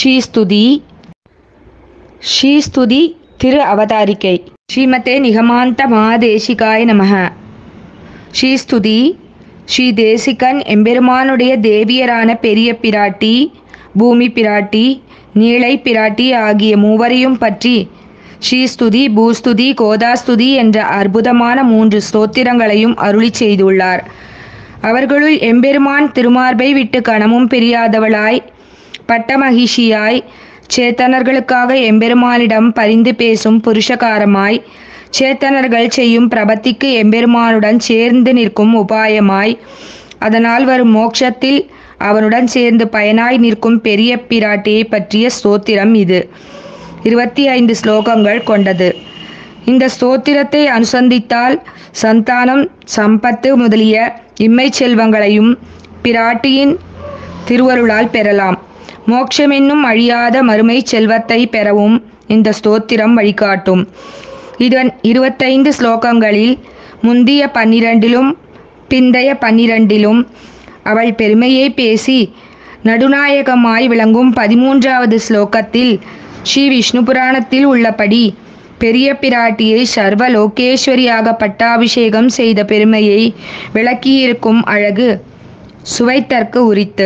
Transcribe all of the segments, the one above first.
ஸ்ரீஸ்துதி ஸ்ரீஸ்துதி திரு அவதாரிகை ஸ்ரீமதே நிகமாந்த மகாதேசிகாய நமக ஸ்ரீஸ்துதி ஸ்ரீ தேசிகன் எம்பெருமானுடைய தேவியரான பெரிய பிராட்டி பூமி பிராட்டி நீளை பிராட்டி ஆகிய மூவரையும் பற்றி ஸ்ரீஸ்துதி பூஸ்துதி கோதாஸ்துதி என்ற அற்புதமான மூன்று ஸ்தோத்திரங்களையும் அருளி செய்துள்ளார் அவர்களுள் எம்பெருமான் திருமார்பை விட்டு கணமும் பிரியாதவளாய் பட்டமகிஷியாய் சேத்தனர்களுக்காக எம்பெருமானிடம் பரிந்து பேசும் புருஷகாரமாய் சேத்தனர்கள் செய்யும் பிரபத்திக்கு எம்பெருமானுடன் சேர்ந்து நிற்கும் உபாயமாய் அதனால் வரும் மோட்சத்தில் அவனுடன் சேர்ந்து பயனாய் நிற்கும் பெரிய பிராட்டியை பற்றிய ஸ்தோத்திரம் இது இருபத்தி ஐந்து ஸ்லோகங்கள் கொண்டது இந்த ஸ்தோத்திரத்தை அனுசந்தித்தால் சந்தானம் சம்பத்து முதலிய இம்மை செல்வங்களையும் பிராட்டியின் திருவருளால் பெறலாம் மோட்சமென்னும் அழியாத மறுமை செல்வத்தை பெறவும் இந்த ஸ்தோத்திரம் வழிகாட்டும் இதன் இருபத்தைந்து ஸ்லோகங்களில் முந்திய பன்னிரண்டிலும் பிந்தைய பன்னிரண்டிலும் அவள் பெருமையை பேசி நடுநாயகமாய் விளங்கும் பதிமூன்றாவது ஸ்லோகத்தில் ஸ்ரீ விஷ்ணு புராணத்தில் உள்ளபடி பெரிய பிராட்டியை சர்வ லோகேஸ்வரியாக பட்டாபிஷேகம் செய்த பெருமையை விளக்கியிருக்கும் அழகு சுவைத்தற்கு உரித்து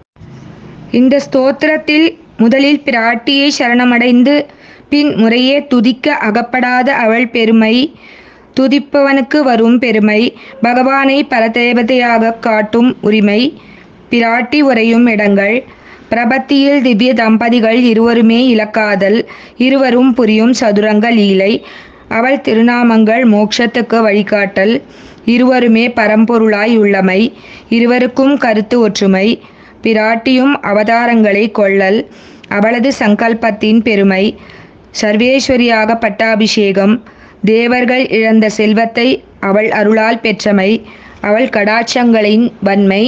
இந்த ஸ்தோத்திரத்தில் முதலில் பிராட்டியை சரணமடைந்து பின் முறையே துதிக்க அகப்படாத அவள் பெருமை துதிப்பவனுக்கு வரும் பெருமை பகவானை பரதேவதையாக காட்டும் உரிமை பிராட்டி உரையும் இடங்கள் பிரபத்தியில் திவ்ய தம்பதிகள் இருவருமே இலக்காதல் இருவரும் புரியும் சதுரங்க லீலை அவள் திருநாமங்கள் மோட்சத்துக்கு வழிகாட்டல் இருவருமே பரம்பொருளாய் உள்ளமை இருவருக்கும் கருத்து ஒற்றுமை பிராட்டியும் அவதாரங்களை கொள்ளல் அவளது சங்கல்பத்தின் பெருமை சர்வேஸ்வரியாக பட்டாபிஷேகம் தேவர்கள் இழந்த செல்வத்தை அவள் அருளால் பெற்றமை அவள் கடாட்சங்களின் வன்மை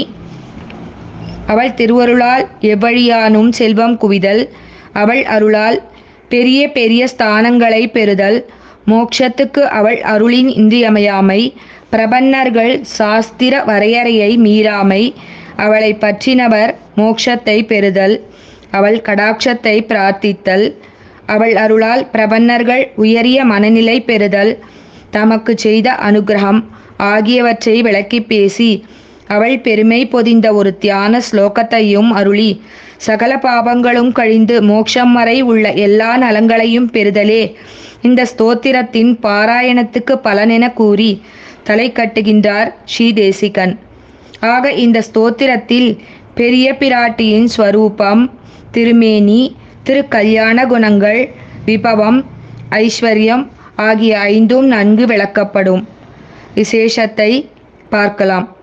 அவள் திருவருளால் எவ்வழியானும் செல்வம் குவிதல் அவள் அருளால் பெரிய பெரிய ஸ்தானங்களை பெறுதல் மோட்சத்துக்கு அவள் அருளின் இன்றியமையாமை பிரபன்னர்கள் சாஸ்திர வரையறையை மீறாமை அவளை பற்றினவர் மோட்சத்தை பெறுதல் அவள் கடாட்சத்தை பிரார்த்தித்தல் அவள் அருளால் பிரபன்னர்கள் உயரிய மனநிலை பெறுதல் தமக்கு செய்த அனுகிரகம் ஆகியவற்றை விளக்கி பேசி அவள் பெருமை பொதிந்த ஒரு தியான ஸ்லோகத்தையும் அருளி சகல பாவங்களும் கழிந்து மோட்சம் வரை உள்ள எல்லா நலங்களையும் பெறுதலே இந்த ஸ்தோத்திரத்தின் பாராயணத்துக்கு பலனென கூறி தலை கட்டுகின்றார் ஸ்ரீதேசிகன் ஆக இந்த ஸ்தோத்திரத்தில் பெரிய பிராட்டியின் ஸ்வரூபம் திருமேனி திருக்கல்யாண குணங்கள் விபவம் ஐஸ்வர்யம் ஆகிய ஐந்தும் நன்கு விளக்கப்படும் விசேஷத்தை பார்க்கலாம்